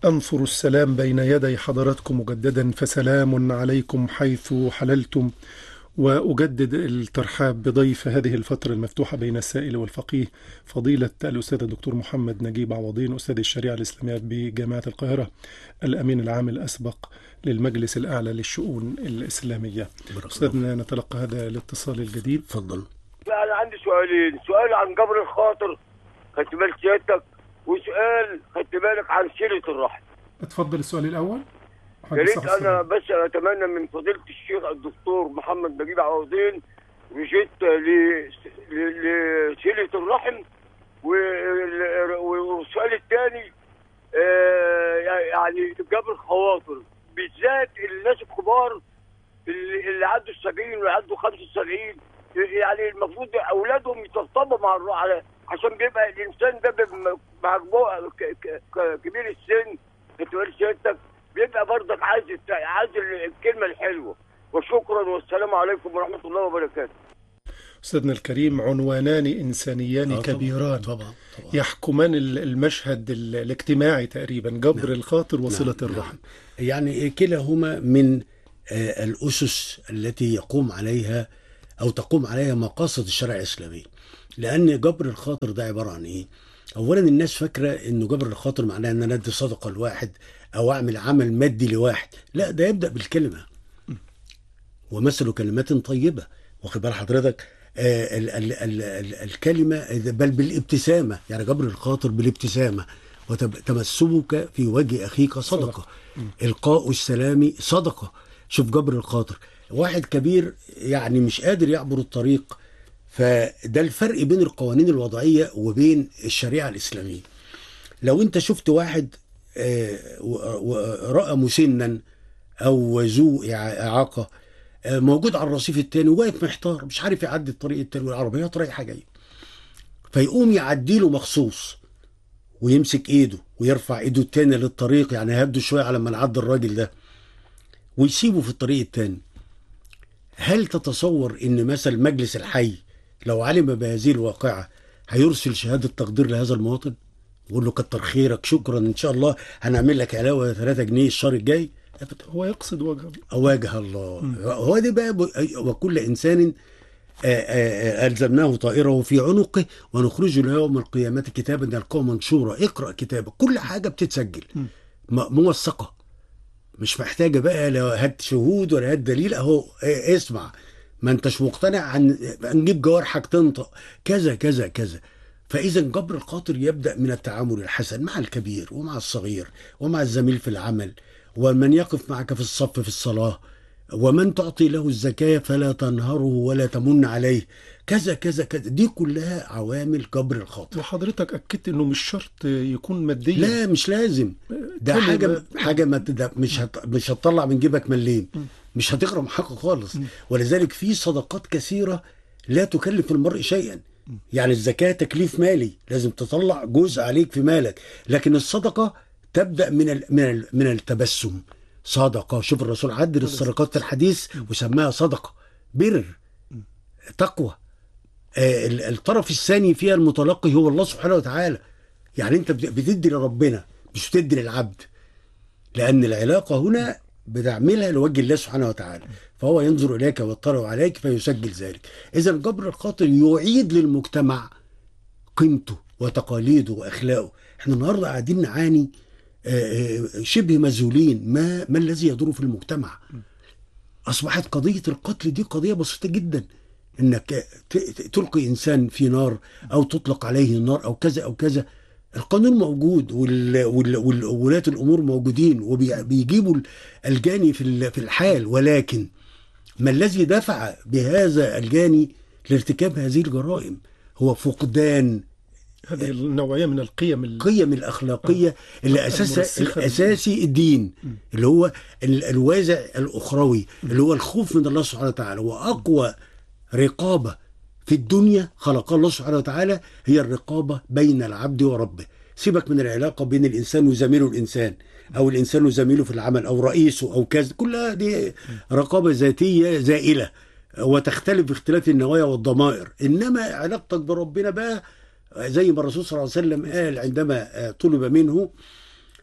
أنثر السلام بين يدي حضراتكم مجددا فسلام عليكم حيث حللتم وأجدد الترحاب بضيف هذه الفترة المفتوحة بين السائل والفقيه فضيلة الأستاذ الدكتور محمد نجيب عوضين أستاذ الشريعة الإسلامية بجامعة القاهرة الأمين العام الأسبق للمجلس الأعلى للشؤون الإسلامية أستاذنا نتلقى هذا الاتصال الجديد اتفضل لا انا عندي سؤالين سؤال عن جبر الخاطر خدت بال سيادتك وسؤال خدت بالك عن صله الرحم اتفضل السؤال الأول يا ريت انا بس اتمنى من فضيله الشيخ الدكتور محمد نجيب عوضين وجيت ل- ل- لصله الرحم وال- والسؤال الثاني يعني جبر الخواطر بالذات الناس الكبار اللي اللي عنده السبعين واللي عنده 75 يعني المفروض اولادهم يترتبوا مع الروح على عشان بيبقى الانسان ده بيبقى مجموع ك- ك- ك- كبير السن بتقول سيادتك بيبقى برضك عايز الت- عايز الكلمه الحلوه وشكرا والسلام عليكم ورحمه الله وبركاته أستاذنا الكريم عنوانان إنسانيان آه طبعاً، كبيران طبعا طبعا يحكمان ال- المشهد ال- الاجتماعي تقريبا جبر الخاطر وصلة نعم، الرحم يعني كلاهما من آه، الأسس التي يقوم عليها أو تقوم عليها مقاصد الشرع الإسلامي لأن جبر الخاطر ده عبارة عن إيه؟ أولا الناس فاكرة إنه جبر الخاطر معناه إن أنا أدي صدقة لواحد أو أعمل عمل مادي لواحد لا ده يبدأ بالكلمة ومثل كلمات طيبة واخد بال حضرتك آه ال ال ال ال الكلمة بل بالابتسامة يعني جبر الخاطر بالابتسامة وتمسكك في وجه أخيك صدقة إلقاء السلام صدقة شوف جبر الخاطر واحد كبير يعني مش قادر يعبر الطريق فده الفرق بين القوانين الوضعية وبين الشريعة الإسلامية لو انت شفت واحد آه، و- و- رأى مسنا أو ذو إع- إعاقة آه، موجود على الرصيف التاني وواقف محتار مش عارف يعدي الطريق التاني والعربيات رايحة جاية فيقوم يعديله مخصوص ويمسك ايده ويرفع ايده التاني للطريق يعني هبده شويه على ما نعدي الراجل ده ويسيبه في الطريق التاني هل تتصور ان مثلا مجلس الحي لو علم بهذه الواقعه هيرسل شهاده تقدير لهذا المواطن يقول له كتر خيرك شكرا ان شاء الله هنعمل لك علاوه 3 جنيه الشهر الجاي أبداً. هو يقصد وجه واجه الله هو ده بقى ب- وكل انسان آه، آه، آه، الزمناه طائره في عنقه ونخرج له يوم القيامه كتابا يلقاه منشورا اقرا كتابك كل حاجه بتتسجل م- موثقه مش محتاجه بقى لا هات شهود ولا هات دليل اهو آه، اسمع ما انتش مقتنع عن نجيب جوارحك تنطق كذا كذا كذا فاذا جبر الخاطر يبدا من التعامل الحسن مع الكبير ومع الصغير ومع الزميل في العمل ومن يقف معك في الصف في الصلاه ومن تعطي له الزكاه فلا تنهره ولا تمن عليه كذا كذا كذا دي كلها عوامل جبر الخاطر وحضرتك أكدت أنه مش شرط يكون ماديا لا مش لازم ده كلمة. حاجه حاجه ما تد- مش هت... مش هتطلع من جيبك مليم مش هتغرم حقه خالص ولذلك في صدقات كثيره لا تكلف المرء شيئا يعني الزكاه تكليف مالي لازم تطلع جزء عليك في مالك لكن الصدقه تبدا من ال... من ال... من التبسم صدقه شوف الرسول عدل الصدقات في الحديث وسماها صدقه بر تقوى آه، ال- الطرف الثاني فيها المتلقي هو الله سبحانه وتعالى يعني انت بت- بتدي لربنا مش بتدي للعبد لان العلاقه هنا بتعملها لوجه الله سبحانه وتعالى فهو ينظر اليك ويطلع عليك فيسجل ذلك اذا جبر الخاطر يعيد للمجتمع قيمته وتقاليده واخلاقه احنا النهارده قاعدين نعاني آه، آه، شبه مذهولين ما ما الذي يدور في المجتمع اصبحت قضيه القتل دي قضيه بسيطه جدا انك ت- ت- تلقي انسان في نار او تطلق عليه النار او كذا او كذا القانون موجود وال- وال- وال- وولاة الامور موجودين وبيجيبوا الجاني في ال- في الحال ولكن ما الذي دفع بهذا الجاني لارتكاب هذه الجرائم هو فقدان هذه النوعية من القيم ال- القيم الاخلاقيه اللي اساسها المرسخة. الاساسي الدين اللي هو ال- الوازع الاخروي اللي هو الخوف من الله سبحانه وتعالى واقوى رقابه في الدنيا خلقها الله سبحانه وتعالى هي الرقابه بين العبد وربه سيبك من العلاقه بين الانسان وزميله الانسان او الانسان وزميله في العمل او رئيسه او كذا كلها دي رقابه ذاتيه زائله وتختلف باختلاف النوايا والضمائر انما علاقتك بربنا بقى زي ما الرسول صلى الله عليه وسلم قال عندما طلب منه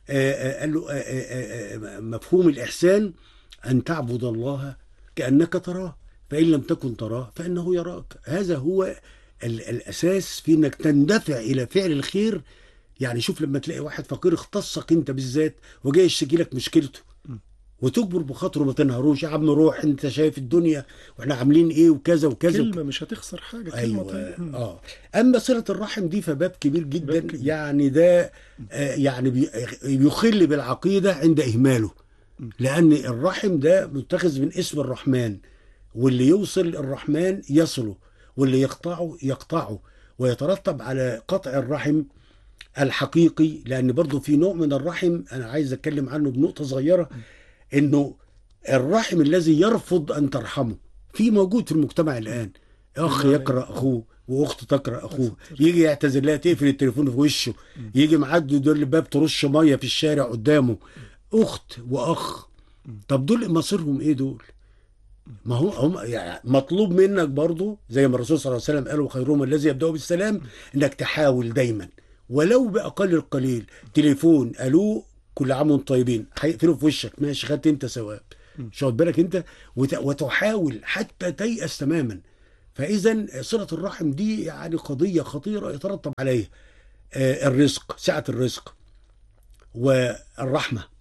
آه، آه، قال له آه، آه، آه، مفهوم الإحسان أن تعبد الله كأنك تراه فإن لم تكن تراه فإنه يراك هذا هو ال- الأساس في أنك تندفع إلى فعل الخير يعني شوف لما تلاقي واحد فقير اختصك أنت بالذات وجاي يشتكي لك مشكلته وتجبر بخاطره ما تنهروش يا عم روح انت شايف الدنيا واحنا عاملين ايه وكذا وكذا كلمة مش هتخسر حاجة كلمة ايوه طيبة مم. اه اما صله الرحم دي فباب كبير جدا باب كبير. يعني ده آه يعني بي- بيخل بالعقيده عند اهماله لان الرحم ده متخذ من اسم الرحمن واللي يوصل الرحمن يصله واللي يقطعه يقطعه ويترتب على قطع الرحم الحقيقي لان برضو في نوع من الرحم انا عايز اتكلم عنه بنقطه صغيره انه الرحم الذي يرفض ان ترحمه في موجود في المجتمع الان اخ يقرا اخوه واخت تقرا اخوه يجي يعتذر لها تقفل التليفون في وشه يجي معدي دول الباب ترش ميه في الشارع قدامه اخت واخ طب دول مصيرهم ايه دول ما هو هم يعني مطلوب منك برضو زي ما الرسول صلى الله عليه وسلم قال وخيرهم الذي يبدأ بالسلام انك تحاول دايما ولو باقل القليل تليفون الو كل عام وانتم طيبين هيقفلوا في وشك ماشي خدت انت ثواب مش واخد بالك انت وت- وتحاول حتى تيأس تماما فاذا صله الرحم دي يعني قضيه خطيره يترتب عليها آه، الرزق سعه الرزق والرحمه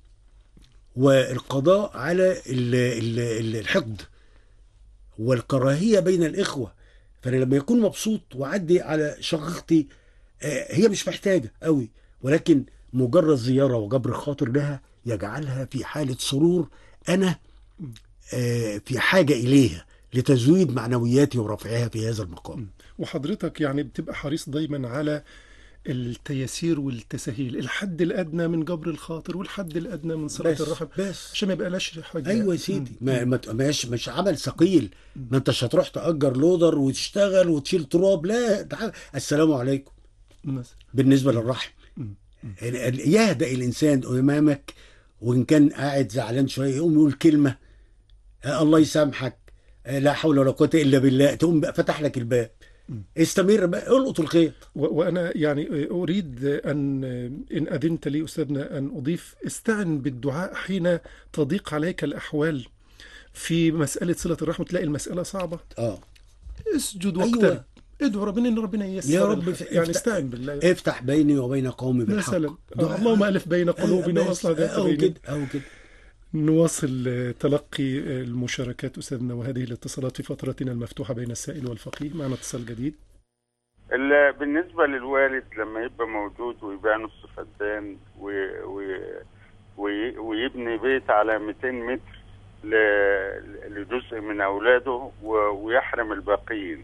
والقضاء على ال- ال- ال- الحقد والكراهيه بين الاخوه فانا لما يكون مبسوط وعدي على شقيقتي آه، هي مش محتاجه قوي ولكن مجرد زياره وجبر خاطر لها يجعلها في حاله سرور انا آه، في حاجه اليها لتزويد معنوياتي ورفعها في هذا المقام وحضرتك يعني بتبقى حريص دايما على التيسير والتسهيل الحد الأدنى من جبر الخاطر والحد الأدنى من صلة بس الرحم بس عشان ما يبقاش حاجة ايوه يا سيدي ما ما مش مش عمل ثقيل ما انتش هتروح تأجر لودر وتشتغل وتشيل تراب لا تعال السلام عليكم مثلا بالنسبه للرحم يعني ال- يهدأ الانسان امامك وان كان قاعد زعلان شويه يقوم يقول كلمه آه، الله يسامحك آه، لا حول ولا قوه الا بالله تقوم بقى فتح لك الباب استمر بقى القط الخيط و- وأنا يعني أريد أن إن أذنت لي أستاذنا أن أضيف استعن بالدعاء حين تضيق عليك الأحوال في مسألة صلة الرحم تلاقي المسألة صعبة اه اسجد أيوة. واقترب ادعو ربنا ان ربنا ييسر يا رب الحال. ف- يعني افتح- استعن بالله افتح بيني وبين قومي بالحق مثلا دعاء. آه، اللهم الف بين قلوبنا آه، بس. واصلح ذات اهو بيننا كده اهو كده نواصل آه، تلقي آه، المشاركات أستاذنا وهذه الاتصالات في فترتنا المفتوحة بين السائل والفقيه معنا اتصال جديد ال- بالنسبة للوالد لما يبقى موجود ويبيع نص فدان و... و... وي... ويبني بيت على 200 متر ل... لجزء من أولاده و... ويحرم الباقيين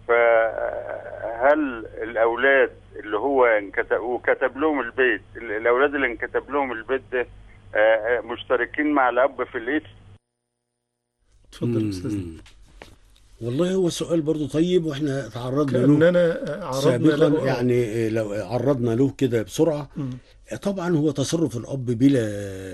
فهل الأولاد اللي هو انكتب وكتب لهم البيت ال- الأولاد اللي انكتب لهم البيت ده آه، آه، مشتركين مع الأب في الإثم تفضل مم. أستاذنا والله هو سؤال برضو طيب واحنا تعرضنا له كأننا آه، عرضنا له سابقا يعني لو عرضنا له كده بسرعه مم. طبعا هو تصرف الاب بلا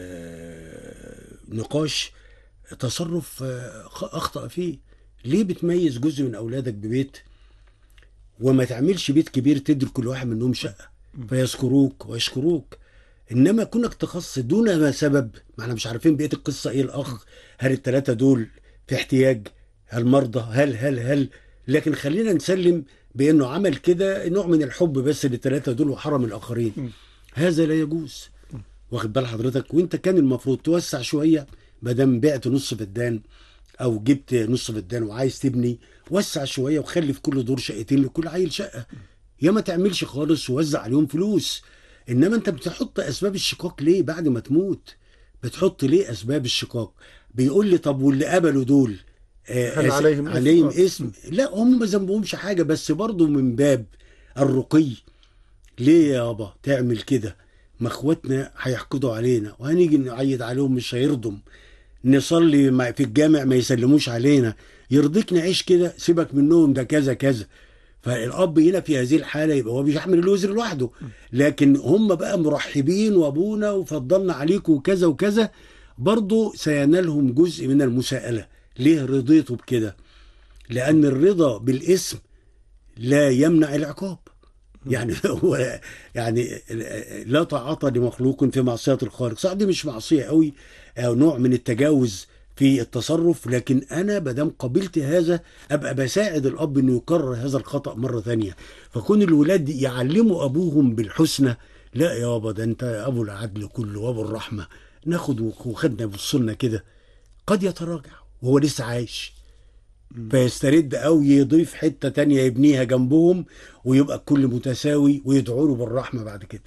نقاش تصرف خ- اخطا فيه ليه بتميز جزء من اولادك ببيت وما تعملش بيت كبير تدي كل واحد منهم شقه فيذكروك ويشكروك انما كونك تخص دون ما سبب ما احنا مش عارفين بقيه القصه ايه الاخ هل الثلاثه دول في احتياج هل مرضى هل هل هل لكن خلينا نسلم بانه عمل كده نوع من الحب بس للثلاثه دول وحرم الاخرين هذا لا يجوز واخد بال حضرتك وانت كان المفروض توسع شويه ما دام بعت نص فدان او جبت نص فدان وعايز تبني وسع شويه وخلي في كل دور شقتين لكل عيل شقه يا ما تعملش خالص ووزع عليهم فلوس انما انت بتحط اسباب الشقاق ليه بعد ما تموت بتحط ليه اسباب الشقاق بيقول لي طب واللي قبلوا دول آه، هل آس- عليهم إثم؟ عليهم آه. اسم لا هم ما ذنبهمش حاجه بس برضه من باب الرقي ليه يابا تعمل كده ما اخواتنا هيحقدوا علينا وهنيجي نعيد عليهم مش هيرضم نصلي مع- في الجامع ما يسلموش علينا يرضيك نعيش كده سيبك منهم ده كذا كذا فالاب هنا في هذه الحاله يبقى هو مش هيحمل الوزر لوحده لكن هم بقى مرحبين وابونا وفضلنا عليكم وكذا وكذا برضه سينالهم جزء من المساءله ليه رضيتوا بكده لان الرضا بالاسم لا يمنع العقاب يعني هو يعني لا طاعة لمخلوق في معصية الخالق صح دي مش معصية قوي أو نوع من التجاوز في التصرف لكن أنا بدام قبلت هذا أبقى بساعد الأب إنه يكرر هذا الخطأ مرة ثانية فكون الولاد يعلموا أبوهم بالحسنى لا يابا ده أنت أبو العدل كله وأبو الرحمة ناخد وخدنا بالسنة كده قد يتراجع وهو لسه عايش فيسترد او يضيف حته تانية يبنيها جنبهم ويبقى الكل متساوي ويدعوا له بالرحمه بعد كده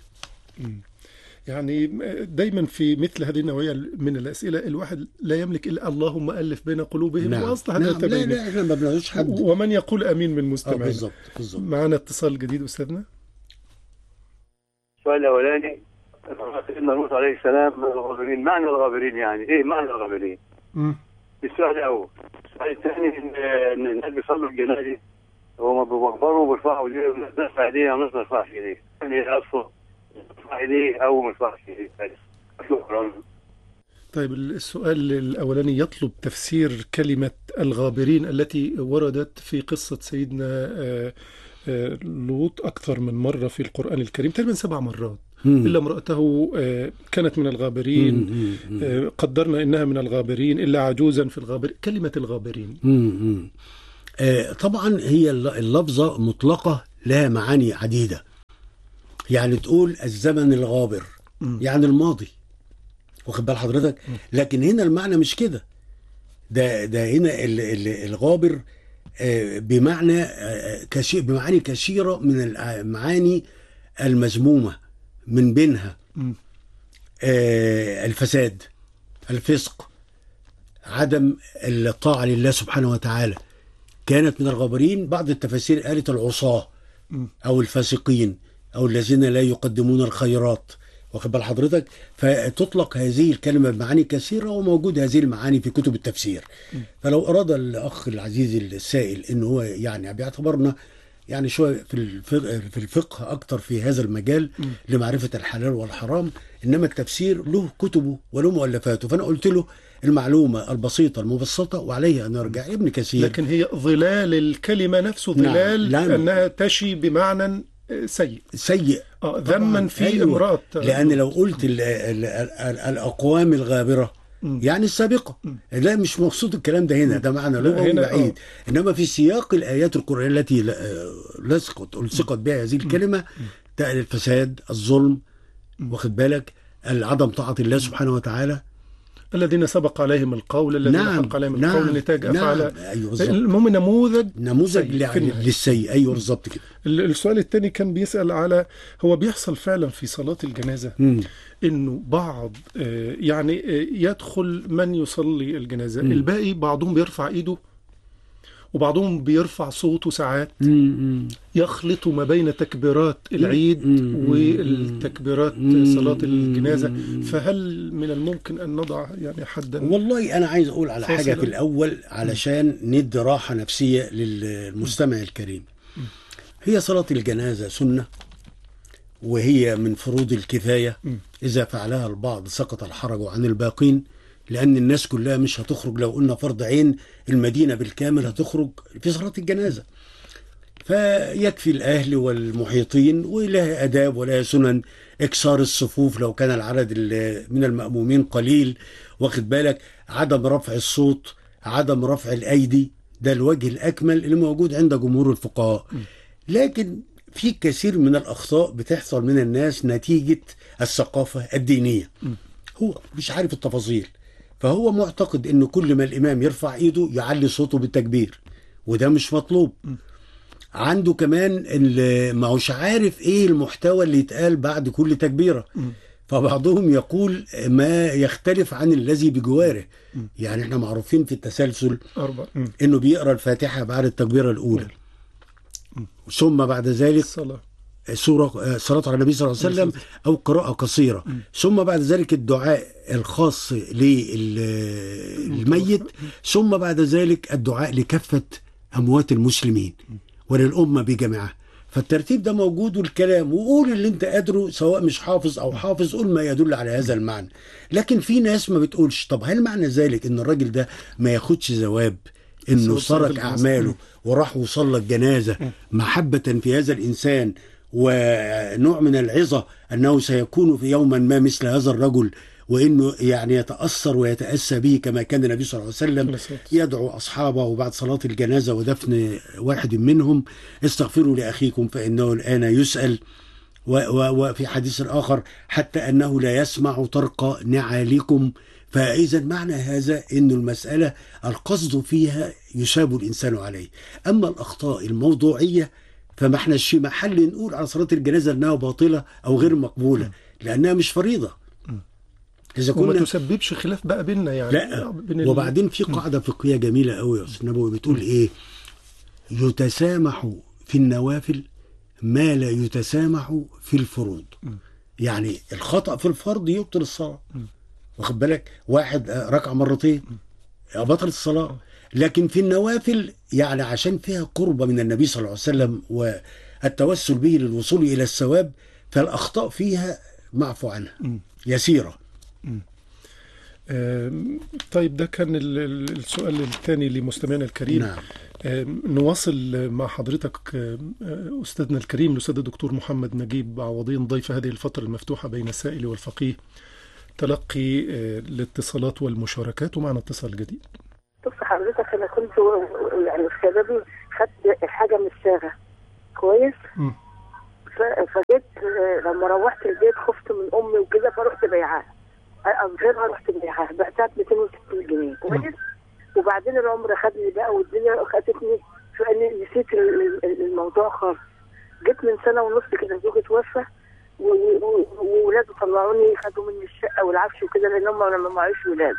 يعني دايما في مثل هذه النوعية من الأسئلة الواحد لا يملك إلا اللهم ألف بين قلوبهم نعم وأصلح نعم ذات لا بينهم لا احنا ما بنعوزش حد ومن يقول أمين من اه المستمعين بالظبط بالظبط معنا اتصال جديد أستاذنا السؤال الاولاني سيدنا لوط عليه السلام من الغابرين معنى الغابرين يعني ايه معنى الغابرين؟ مم. السؤال الاول السؤال الثاني ان ان الناس بيصلوا الجنازه هو بيكبروا وبيرفعوا ايديهم نرفع ايديها او ما نرفعش ايديها يعني اصلا نرفع ايديه او ما نرفعش ايديه شكرا طيب السؤال الأولاني يطلب تفسير كلمة الغابرين التي وردت في قصة سيدنا آه، آه، لوط أكثر من مرة في القرآن الكريم تقريبا سبع مرات مم. إلا امرأته آه، كانت من الغابرين مم، مم، آه، قدرنا إنها من الغابرين إلا عجوزا في الغابرين كلمة الغابرين مم، مم. آه، طبعا هي الل- اللفظة مطلقة لها معاني عديدة يعني تقول الزمن الغابر مم. يعني الماضي واخد بال حضرتك لكن هنا المعنى مش كده ده ده هنا ال- ال- الغابر آه، بمعنى آه، كثير بمعاني كثيرة من المعاني المذمومة من بينها مم. آه، الفساد الفسق عدم الطاعة لله سبحانه وتعالى كانت من الغابرين بعض التفاسير قالت العصاة مم. أو الفاسقين أو الذين لا يقدمون الخيرات واخد بال حضرتك فتطلق هذه الكلمة بمعاني كثيرة وموجود هذه المعاني في كتب التفسير فلو أراد الأخ العزيز السائل إن هو يعني بيعتبرنا يعني شوية في الفقه, في الفقه أكتر في هذا المجال لمعرفة الحلال والحرام إنما التفسير له كتبه وله مؤلفاته فأنا قلت له المعلومة البسيطة المبسطة وعليه أن يرجع ابن كثير لكن هي ظلال الكلمة نفسه نعم. ظلال نعم. أنها تشي بمعنى آه، سيء سيء آه، طبعاً. ذما في أيوة. امرأة لان لو قلت ال ال ال الأقوام الغابرة مم. يعني السابقة لا مش مقصود الكلام ده هنا ده معنى لا، لغوي هنا، بعيد إنما في سياق الآيات القرآنية التي ل- آه، لصقت ألصقت بها هذه الكلمة ده الفساد الظلم واخد بالك عدم طاعة الله سبحانه وتعالى الذين سبق عليهم القول الذين نعم حق عليهم نعم القول نتاج أفعال نعم أيوه بالظبط المهم نموذج نموذج سيء في لع- النهاية. للسيء أيوه بالظبط كده ال- السؤال الثاني كان بيسأل على هو بيحصل فعلا في صلاة الجنازة مم. انه بعض آه، يعني آه، يدخل من يصلي الجنازة مم. الباقي بعضهم بيرفع ايده وبعضهم بيرفع صوته ساعات مم. مم. يخلط ما بين تكبيرات العيد مم. والتكبيرات مم. صلاة الجنازة مم. فهل من الممكن أن نضع يعني حدا والله انا عايز اقول على حاجه فاصلة. في الاول علشان ندي راحه نفسيه للمستمع الكريم هي صلاه الجنازه سنه وهي من فروض الكفايه مم. اذا فعلها البعض سقط الحرج عن الباقين لان الناس كلها مش هتخرج لو قلنا فرض عين المدينه بالكامل هتخرج في صلاه الجنازه فيكفي الاهل والمحيطين ولها اداب ولها سنن اكسار الصفوف لو كان العدد ال- من المامومين قليل واخد بالك عدم رفع الصوت عدم رفع الايدي ده الوجه الاكمل اللي موجود عند جمهور الفقهاء لكن في كثير من الاخطاء بتحصل من الناس نتيجه الثقافه الدينيه هو مش عارف التفاصيل فهو معتقد ان كل ما الامام يرفع ايده يعلي صوته بالتكبير وده مش مطلوب عنده كمان ال- ما هوش عارف ايه المحتوى اللي يتقال بعد كل تكبيره فبعضهم يقول ما يختلف عن الذي بجواره يعني احنا معروفين في التسلسل أربع مم. انه بيقرا الفاتحه بعد التكبيره الاولى ثم بعد ذلك الصلاة سورة صلاة على النبي صلى الله عليه وسلم أو قراءة قصيرة ثم بعد ذلك الدعاء الخاص للميت ثم بعد ذلك الدعاء لكافة أموات المسلمين وللأمة بجميعها فالترتيب ده موجود والكلام وقول اللي انت قادره سواء مش حافظ او حافظ قول ما يدل على هذا المعنى لكن في ناس ما بتقولش طب هل معنى ذلك ان الراجل ده ما ياخدش ثواب انه ثواب صلاة ترك الجنازة. اعماله وراح وصلى الجنازه محبه في هذا الانسان ونوع من العظة أنه سيكون في يوما ما مثل هذا الرجل وانه يعني يتاثر ويتاسى به كما كان النبي صلى الله عليه وسلم عليه الصلاة والسلام. يدعو اصحابه بعد صلاه الجنازه ودفن واحد منهم استغفروا لاخيكم فانه الان يسال و- و- وفي حديث اخر حتى انه لا يسمع طرق نعالكم فاذا معنى هذا ان المساله القصد فيها يساب الانسان عليه اما الاخطاء الموضوعيه فما احناش في محل نقول على صلاه الجنازه انها باطله او غير مقبوله لانها مش فريضه اذا وما كنا تسببش خلاف بقى بيننا يعني لا بين ال- وبعدين في قاعده فقهيه جميله قوي يا استاذ نبوي بتقول ايه يتسامح في النوافل ما لا يتسامح في الفروض يعني الخطا في الفرض يبطل الصلاه واخد بالك واحد آه، ركع مرتين بطلت الصلاه لكن في النوافل يعني عشان فيها قربة من النبي صلى الله عليه وسلم والتوسل به للوصول إلى الثواب فالأخطاء فيها معفو عنها يسيرة آم، طيب ده كان ال- ال- السؤال الثاني لمستمعنا الكريم نعم آم، نواصل مع حضرتك آم، آه، أستاذنا الكريم الأستاذ الدكتور محمد نجيب عوضين ضيف هذه الفترة المفتوحة بين السائل والفقيه تلقي آه، الاتصالات والمشاركات ومعنا اتصال جديد بص حضرتك انا كنت و- يعني في شبابي خدت حاجه من الصاغه كويس مم. ف- فجيت آه، لما روحت البيت خفت من امي وكده فرحت بيعاها اصغرها رحت بيعاها بعتها ب 260 جنيه كويس وبعدين العمر خدني بقى والدنيا خدتني فاني نسيت ال- ال- الموضوع خالص جيت من سنه ونص كده زوجي توفى و- و- وولاده طلعوني خدوا مني الشقه والعفش وكده لان هم لما معيش ولاد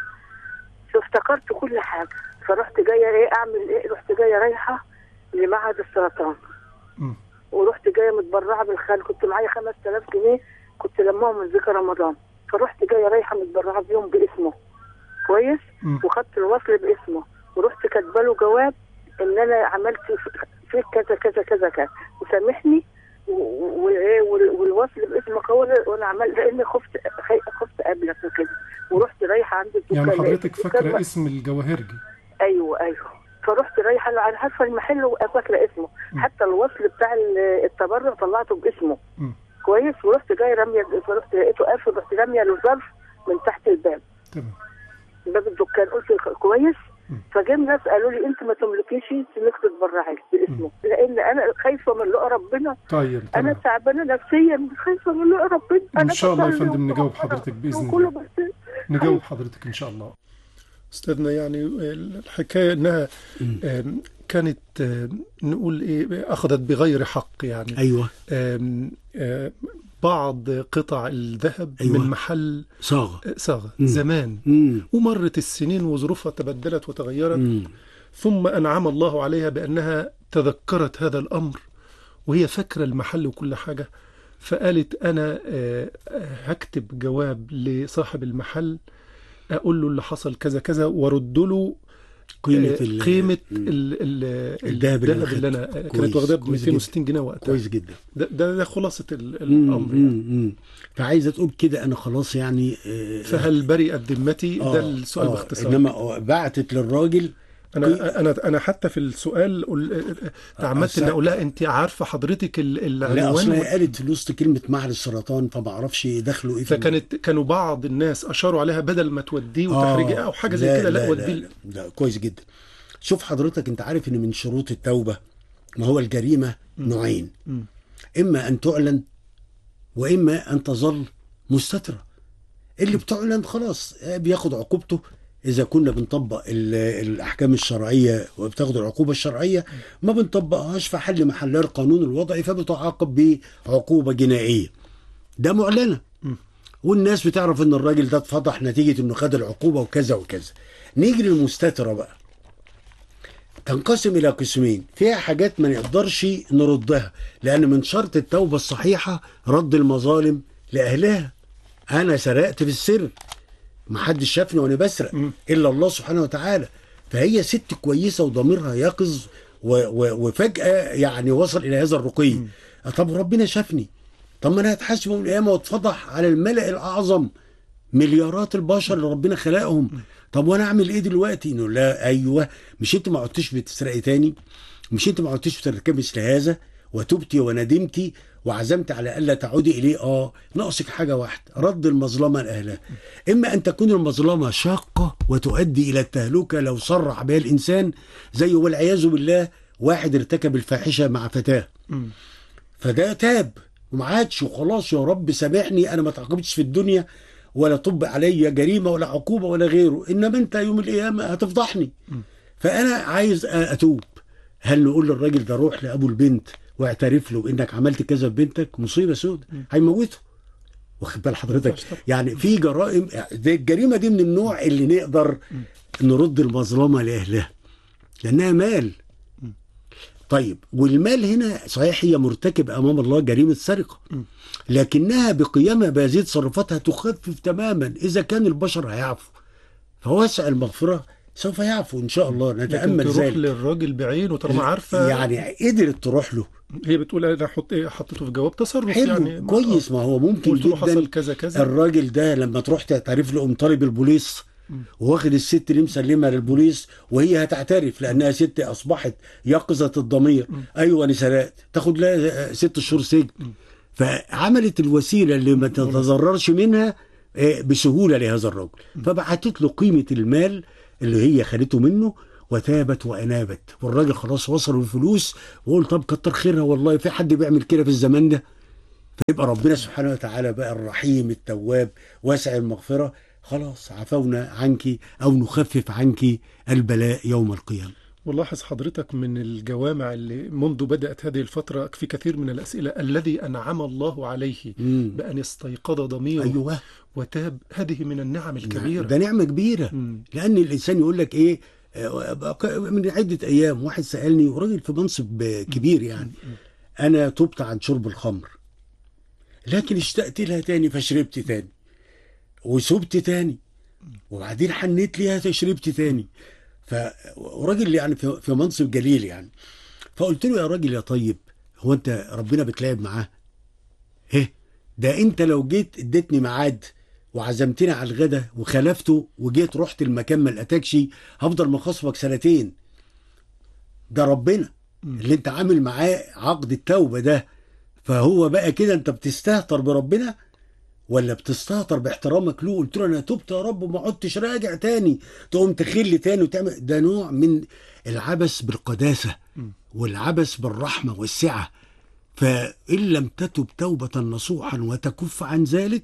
فافتكرت كل حاجه فرحت جايه ايه اعمل ايه رحت جايه رايحه لمعهد السرطان مم. ورحت جايه متبرعه بالخال كنت معايا 5000 جنيه كنت لماهم من ذكرى رمضان فرحت جايه رايحه متبرعه بيهم باسمه كويس مم. وخدت الوصل باسمه ورحت كاتبه له جواب ان انا عملت في كذا كذا كذا كذا وسامحني و- و- وايه وال- والوصل باسمك هو اللي- وانا عملت لاني خفت خي- خفت اقابلك وكده ورحت رايحه عند الدكان يعني لقيت حضرتك الدكان فاكرة مق- اسم الجواهرجي ايوه ايوه فرحت رايحه له انا عارفه المحل وفاكره اسمه م. حتى الوصل بتاع ال- التبرع طلعته باسمه مم. كويس ورحت جاي راميه فرحت لقيته قافل رحت راميه له ظرف من تحت الباب تمام باب الدكان قلت ك- كويس م. فجم ناس قالوا لي انت ما تملكيش انك تتبرعي باسمه لان انا خايفه من لقى ربنا طيب انا تمام تعبانه نفسيا خايفه من لقى ربنا إن انا شاء الله يا بصلي فندم نجاوب وبصلي حضرتك بإذن وكله الله. بس نجاوب حضرتك إن شاء الله أستاذنا يعني الحكاية أنها آم، كانت آم، نقول إيه أخذت بغير حق يعني أيوة آم، آم، بعض قطع الذهب أيوة. من محل صاغة صاغة مم. زمان مم. ومرت السنين وظروفها تبدلت وتغيرت مم. ثم أنعم الله عليها بأنها تذكرت هذا الأمر وهي فاكرة المحل وكل حاجة فقالت أنا آه، آه، هكتب جواب لصاحب المحل أقول له اللي حصل كذا كذا وارد له قيمة آه، ال- قيمة مم. ال- ال- الذهب اللي الذهب اللي أنا أخدته. آه، كويس، كانت واخداه ب كويس 260 جنيه وقتها كويس جدا ده, ده, ده خلاصة ال- مم. الأمر يعني مم. مم. فعايزة تقول كده أنا خلاص يعني آه، فهل برئت ذمتي آه، ده السؤال آه، باختصار إنما بعتت للراجل انا انا انا حتى في السؤال قل- تعمدت ان أصل- اقول لها انت عارفه حضرتك ال- لا العنوان اصل هي وال- قالت في وسط كلمه معهد السرطان فما اعرفش دخلوا ايه في فكانت كانوا بعض الناس اشاروا عليها بدل ما توديه آه، وتحريجه او حاجه زي كده لا وديه لا, لا كويس جدا شوف حضرتك انت عارف ان من شروط التوبه ما هو الجريمه نوعين مم. اما ان تعلن واما ان تظل مستتره اللي بتعلن خلاص بياخد عقوبته اذا كنا بنطبق ال- الاحكام الشرعيه وبتاخد العقوبه الشرعيه ما بنطبقهاش في حل محلها القانون الوضعي فبتعاقب بعقوبه جنائيه ده معلنه مم. والناس بتعرف ان الراجل ده اتفضح نتيجه انه خد العقوبه وكذا وكذا نيجي للمستتره بقى تنقسم الى قسمين فيها حاجات ما نقدرش نردها لان من شرط التوبه الصحيحه رد المظالم لاهلها انا سرقت في السر ما حدش شافني وانا بسرق مم. الا الله سبحانه وتعالى فهي ست كويسه وضميرها يقظ و و وفجاه يعني وصل الى هذا الرقي طب ربنا شافني طب ما انا هتحاسب يوم القيامه واتفضح على الملأ الاعظم مليارات البشر اللي ربنا خلقهم طب وانا اعمل ايه دلوقتي انه لا ايوه مش انت ما عدتش بتسرقي تاني مش انت ما عدتش بتركبي مثل هذا وتبتي وندمتي وعزمت على الا تعودي اليه اه ناقصك حاجه واحده رد المظلمه لاهلها اما ان تكون المظلمه شاقه وتؤدي الى التهلكه لو صرح بها الانسان زي والعياذ بالله واحد ارتكب الفاحشه مع فتاه مم. فده تاب وما عادش وخلاص يا رب سامحني انا ما تعاقبتش في الدنيا ولا طب عليا جريمه ولا عقوبه ولا غيره انما انت يوم القيامه هتفضحني فانا عايز اتوب هل نقول للراجل ده روح لابو البنت واعترف له انك عملت كذا في بنتك مصيبه سود هيموته واخد بال حضرتك ينفعش طبعا. يعني في جرائم دي الجريمه دي من النوع اللي نقدر نرد المظلمه لاهلها لانها مال طيب والمال هنا صحيح هي مرتكب امام الله جريمه سرقه لكنها بقيامها بهذه تصرفاتها تخفف تماما اذا كان البشر هيعفو فواسع المغفره سوف يعفو ان شاء الله لكن نتامل تروح ذلك للراجل بعينه طالما عارفه يعني قدرت تروح له هي بتقول انا حط ايه حطيته في جواب تصرف حلو يعني كويس ما هو ممكن قلت له حصل جدا كذا كذا الراجل ده لما تروح تعترف له قوم طالب البوليس واخد الست اللي مسلمها للبوليس وهي هتعترف لانها ست اصبحت يقظه الضمير ايوه انا سرقت تاخد لها ست شهور سجن فعملت الوسيله اللي ما تتضررش منها آه، بسهوله لهذا الرجل فبعتت له قيمه المال اللي هي خدته منه وتابت وانابت والراجل خلاص وصل الفلوس وقول طب كتر خيرها والله في حد بيعمل كده في الزمان ده فيبقى ربنا سبحانه وتعالى بقى الرحيم التواب واسع المغفرة خلاص عفونا عنك أو نخفف عنك البلاء يوم القيامة ولاحظ حضرتك من الجوامع اللي منذ بدأت هذه الفترة في كثير من الأسئلة الذي أنعم الله عليه مم. بأن استيقظ ضميره أيوة وتاب هذه من النعم الكبيرة ده نعمة كبيرة مم. لأن الإنسان يقول لك إيه آه، من عدة أيام واحد سألني وراجل في منصب آه، كبير يعني أنا تبت عن شرب الخمر لكن اشتقت لها تاني فشربت تاني وسبت تاني وبعدين حنيت ليها فشربت تاني ف وراجل يعني في في منصب جليل يعني فقلت له يا راجل يا طيب هو انت ربنا بتلعب معاه ايه ده انت لو جيت اديتني ميعاد وعزمتني على الغدا وخلفته وجيت رحت المكان ما لقيتكش هفضل مخاصمك سنتين ده ربنا اللي انت عامل معاه عقد التوبه ده فهو بقى كده انت بتستهتر بربنا ولا بتستهتر باحترامك له قلت له انا تبت يا رب وما عدتش راجع تاني تقوم تخل تاني وتعمل ده نوع من العبث بالقداسه والعبث بالرحمه والسعه فان لم تتب توبه نصوحا وتكف عن ذلك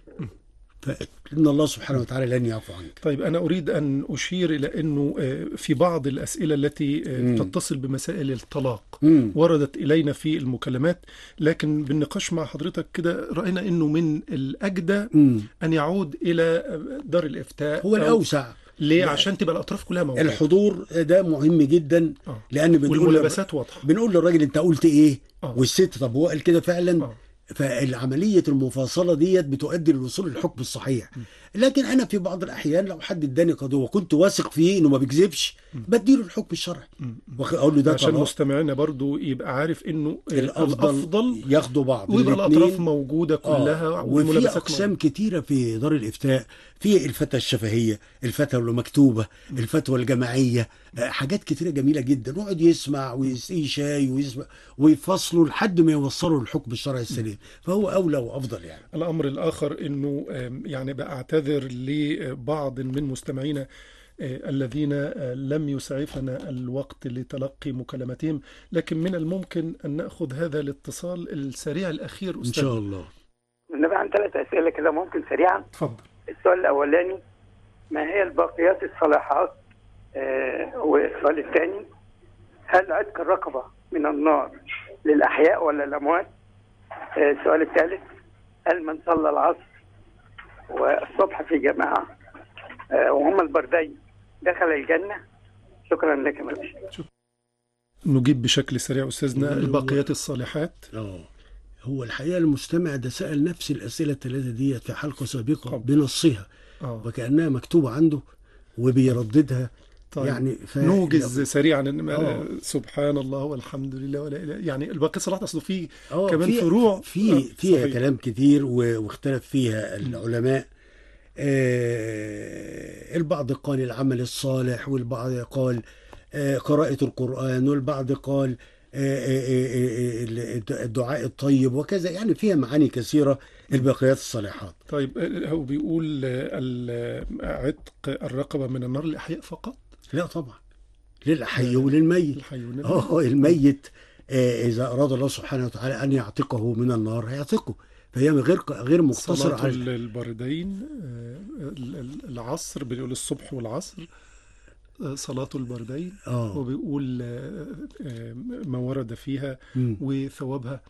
فان الله سبحانه وتعالى لن يعفو عنك طيب أنا أريد أن أشير إلى أنه آه، في بعض الأسئلة التي آه، مم. تتصل بمسائل الطلاق مم. وردت إلينا في المكالمات لكن بالنقاش مع حضرتك كده رأينا أنه من الأجدى مم. أن يعود إلى دار الإفتاء هو أو- الاوسع ليه عشان تبقى الأطراف كلها موجودة الحضور ده مهم جدا آه. لان بنقول والملابسات واضحة بنقول للراجل انت قلت ايه آه. والست طب هو قال كده فعلا آه. فالعملية المفاصلة ديت بتؤدي للوصول للحكم الصحيح لكن أنا في بعض الأحيان لو حد اداني قضية وكنت واثق فيه إنه ما بيكذبش بديله الحكم الشرعي وأخ- أقول له ده عشان طلاق مستمعينا برضو يبقى عارف انه الأفضل, الافضل ياخدوا بعض ويبقى الاتنين. الاطراف موجوده كلها آه. وفي والملابسات اقسام كتيره في دار الافتاء في الفتوى الشفهيه الفتوى المكتوبه الفتوى الجماعيه آه، حاجات كتيره جميله جدا يقعد يسمع ويسقي شاي ويسمع ويفصلوا لحد ما يوصلوا للحكم الشرعي السليم فهو اولى وافضل يعني الامر الاخر انه آم، يعني بعتذر لبعض من مستمعينا آه، الذين آه، لم يسعفنا الوقت لتلقي مكالمتهم لكن من الممكن ان ناخذ هذا الاتصال السريع الاخير ان استاذ شاء الله نبقى عن ثلاث أسئلة كده ممكن سريعا اتفضل السؤال الأولاني ما هي الباقيات الصالحات آه والسؤال الثاني هل عتق الرقبة من النار للأحياء ولا الأموات آه السؤال الثالث هل من صلى العصر والصبح في جماعة آه وهم البردين دخل الجنة شكرا لك يا ملك نجيب بشكل سريع استاذنا الباقيات الصالحات اه هو الحقيقه المستمع ده سال نفس الاسئله الثلاثه ديت في حلقه سابقه طب. بنصها اه وكانها مكتوبه عنده وبيرددها طيب. يعني ف... نوجز سريعا آه. سبحان الله والحمد لله ولا اله يعني الباقي الصالحات اصله في آه، كمان في- فروع في آه، فيها صحيح. كلام كتير و- واختلف فيها العلماء آه، البعض قال العمل الصالح والبعض قال آه، قراءة القرآن والبعض قال آه، آه، آه، آه، الدعاء الطيب وكذا يعني فيها معاني كثيرة الباقيات الصالحات طيب آه، هو بيقول آه، ال- عتق الرقبة من النار للأحياء فقط لا طبعا للحي وللميت الحيوان اه الميت آه، اذا اراد الله سبحانه وتعالى ان يعتقه من النار هيعتقه فهي غير غير مقتصره صلاة على ال- البردين آه، ال- ال- العصر بيقول الصبح والعصر آه، صلاة البردين اه وبيقول آه، آه، ما ورد فيها مم. وثوابها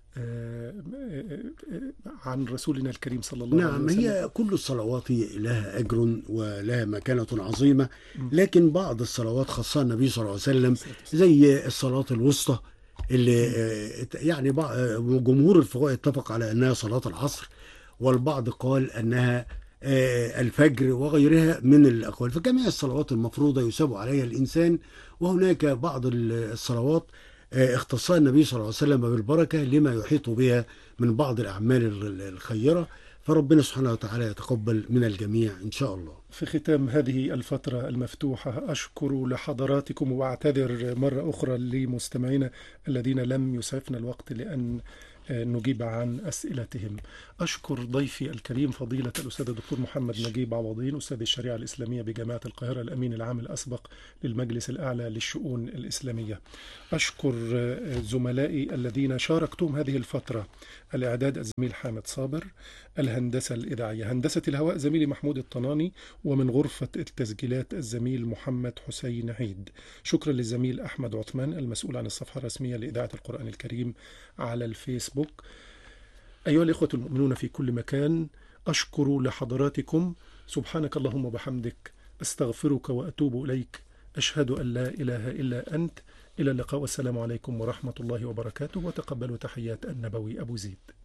آه، آه، آه، عن رسولنا الكريم صلى الله عليه نعم وسلم هي كل الصلوات لها أجر ولها مكانة عظيمة لكن بعض الصلوات خاصة النبي صلى الله عليه وسلم زي الصلاة الوسطى اللي آه، يعني بع- آه، جمهور الفقهاء اتفق على أنها صلاة العصر والبعض قال أنها آه، الفجر وغيرها من الأقوال فجميع الصلوات المفروضة يثاب عليها الإنسان وهناك بعض ال- الصلوات آه، اختصها النبي صلى الله عليه وسلم بالبركة لما يحيط بها من بعض الأعمال ال- الخيرة فربنا سبحانه وتعالى يتقبل من الجميع إن شاء الله في ختام هذه الفترة المفتوحة أشكر لحضراتكم وأعتذر مرة أخرى لمستمعينا الذين لم يسعفنا الوقت لأن آه، نجيب عن أسئلتهم أشكر ضيفي الكريم فضيلة الأستاذ الدكتور محمد نجيب عوضين أستاذ الشريعة الإسلامية بجامعة القاهرة الأمين العام الأسبق للمجلس الأعلى للشؤون الإسلامية أشكر آه، زملائي الذين شاركتهم هذه الفترة الإعداد الزميل حامد صابر الهندسة الإذاعية هندسة الهواء زميلي محمود الطناني ومن غرفة التسجيلات الزميل محمد حسين عيد شكرا للزميل أحمد عثمان المسؤول عن الصفحة الرسمية لإذاعة القرآن الكريم على الفيسبوك أيها الإخوة المؤمنون في كل مكان أشكر لحضراتكم سبحانك اللهم وبحمدك أستغفرك وأتوب إليك أشهد أن لا إله إلا أنت إلى اللقاء والسلام عليكم ورحمة الله وبركاته وتقبلوا تحيات النبوي أبو زيد